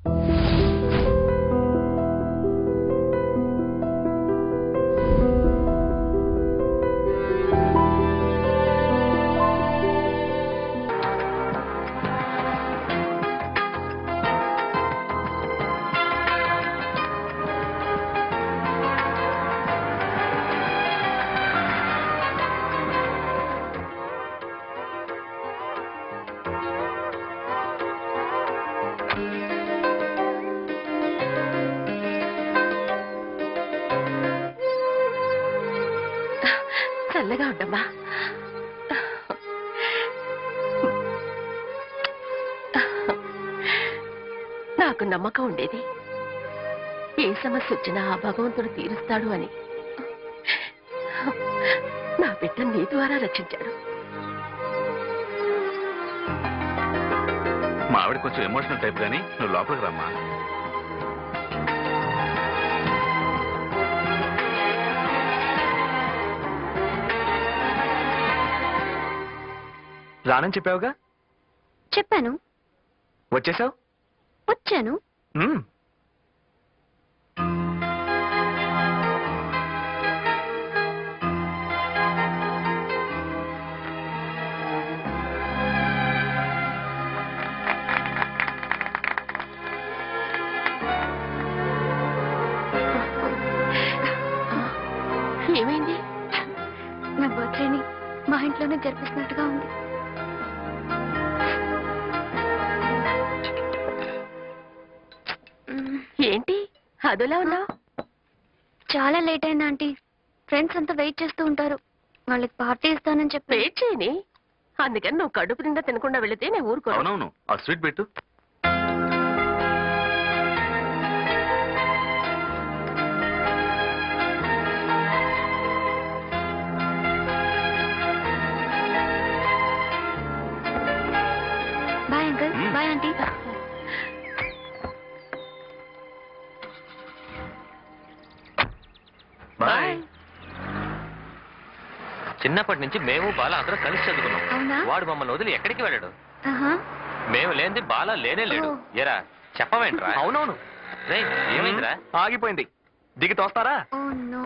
చల్లగా ఉండమ్మా నాకు నమ్మకం ఉండేది ఏ సమస్య వచ్చినా ఆ భగవంతుడు తీరుస్తాడు అని నా బిడ్డ నీ ద్వారా రక్షించాడు మా ఆవిడ కొంచెం ఎమోషనల్ టైప్ గానీ నువ్వు లోపలికి రమ్మా రానని చెప్పావుగా చెప్పాను వచ్చేసావు వచ్చాను మ్మ్. ఏమైంది నా బర్త్డేని మా ఇంట్లోనే జరిపిస్తున్నట్టుగా ఉంది మ్మ్. ఏంటి అదోలా ఉన్నావు చాలా లేట్ అయింది ఆంటీ ఫ్రెండ్స్ అంతా వెయిట్ చేస్తూ ఉంటారు వాళ్ళకి పార్టీ ఇస్తానని చెప్పి వెయిట్ చేయని అందుకని నువ్వు కడుపు నిండా తినకుండా వెళితే నేను ఊరుకో అవునవును ఆ స్వీట్ పెట్టు బాయ్ అంకుల్ మ్మ్. బాయ్ ఆంటీ బాయ్ చిన్నప్పటి నుంచి మేము బాల అందరూ కలిసి చదువుకున్నాం అవునా వాడు మమ్మల్ని వదిలి ఎక్కడికి వెళ్ళాడు ఆహా. మేము లేనిది బాల లేనే లేడు ఓ. ఎరా చెప్పవేంట్రా అవునవును రేయ్, ఏమైందిరా ఆగిపోయింది దిగి తోస్తారా ఓ నో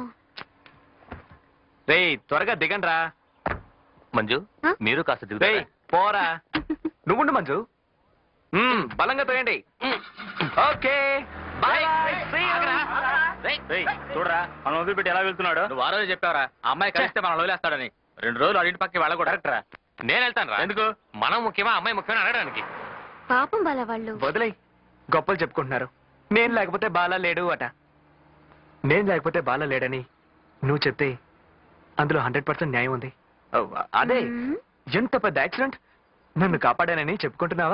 రేయ్ త్వరగా దిగండి రా మంజు ఆ? మీరు కాస్త రేయ్ దిగుతారా పోరా నువ్వుండు మంజు మ్మ్, బలంగా తోయండి ఓకే బాయ్ రేయ్, చూడరా మనం వదిలిపెట్టి ఎలా వెళ్తున్నాడు నువ్వు ఆ రోజు చెప్పావరా ఆ అమ్మాయి కలిస్తే మనం వదిలేస్తాడని రెండు రోజులు అడిగి పక్కకి వెళ్ళకూడదు కరెక్ట్ రా నేను వెళ్తాను రా ఎందుకు మనం ముఖ్యమా అమ్మాయి ముఖ్యమని అడగడానికి పాపం బాల వాళ్ళు వదిలేయ్ గొప్పలు చెప్పుకుంటున్నారు నేను లేకపోతే బాలా లేడు అట నేను లేకపోతే బాలా లేడని నువ్వు చెప్తే అందులో హండ్రెడ్ పర్సెంట్ న్యాయం ఉంది ఓ, అదే మ్మ్. ఎంత పెద్ద యాక్సిడెంట్ నన్ను కాపాడానని చెప్పుకుంటున్నావా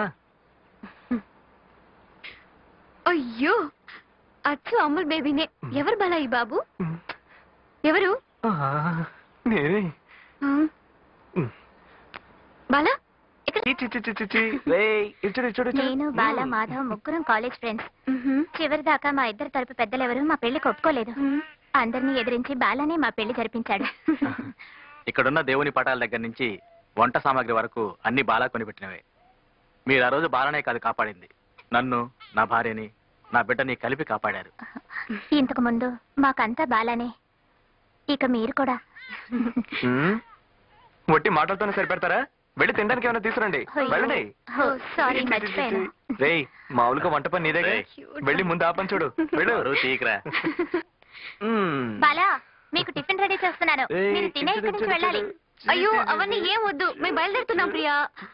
అయ్యో అచ్చు అమ్ముల్ బేబీనే ఎవరు బాల ఈ బాబు ఎవరు ఆ, నేనే ఆ. మ్మ్. బాలా ఇక్కడ చి, చి, చి, చి, చి, చి. రేయ్, ఇటు చూడు, ఇటు చూడు, ఇటు చూడు. నేను బాల మ్మ్. మాధవ్ ముగ్గురం కాలేజ్ ఫ్రెండ్స్ మ్మ్. చివరి దాకా మా ఇద్దరు తరపు పెద్దలెవరూ మా పెళ్లికి ఒప్పుకోలేదు మ్మ్. అందరినీ ఎదిరించి బాలనే మా పెళ్లి జరిపించాడు ఇక్కడున్న దేవుని పటాల దగ్గర నుంచి వంట సామాగ్రి వరకు అన్ని బాలా కొనిపెట్టినవే మీరు ఆ రోజు బాలనే కాదు కాపాడింది నన్ను నా భార్యని నా బిడ్డని కలిపి కాపాడారు ఇంతకు ముందు మాకంతా బాలనే ఇక మీరు కూడా మ్మ్. ఒట్టి మాటలతోనే సరిపెడతారా వెళ్ళి తినడానికి ఏమైనా తీసుకురండి అయ్యో. వెళ్ళండి ఓ, సారీ చి, చి, చి, చి, మర్చిపోయాను చి. రేయ్ మామూలుగా వంట పని నీదే రేయ్. వెళ్ళి ముందు ఆపని చూడు వెళ్ళు ఎవరు తీయకురా మ్మ్. బాలా మీకు టిఫిన్ రెడీ చేస్తున్నాను ఏయ్, మీరు తినే ఇక్కడి నుంచి వెళ్ళాలి అయ్యో అవన్నీ ఏం వద్దు మేము బయలుదేరుతున్నాం ప్రియా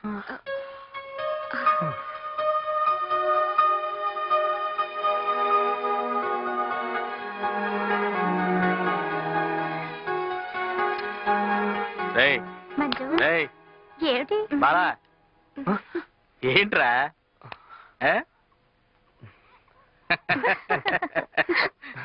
రేయ్ మంజు రేయ్ ఏమిటి బాలా ఏంట్రా ఏ?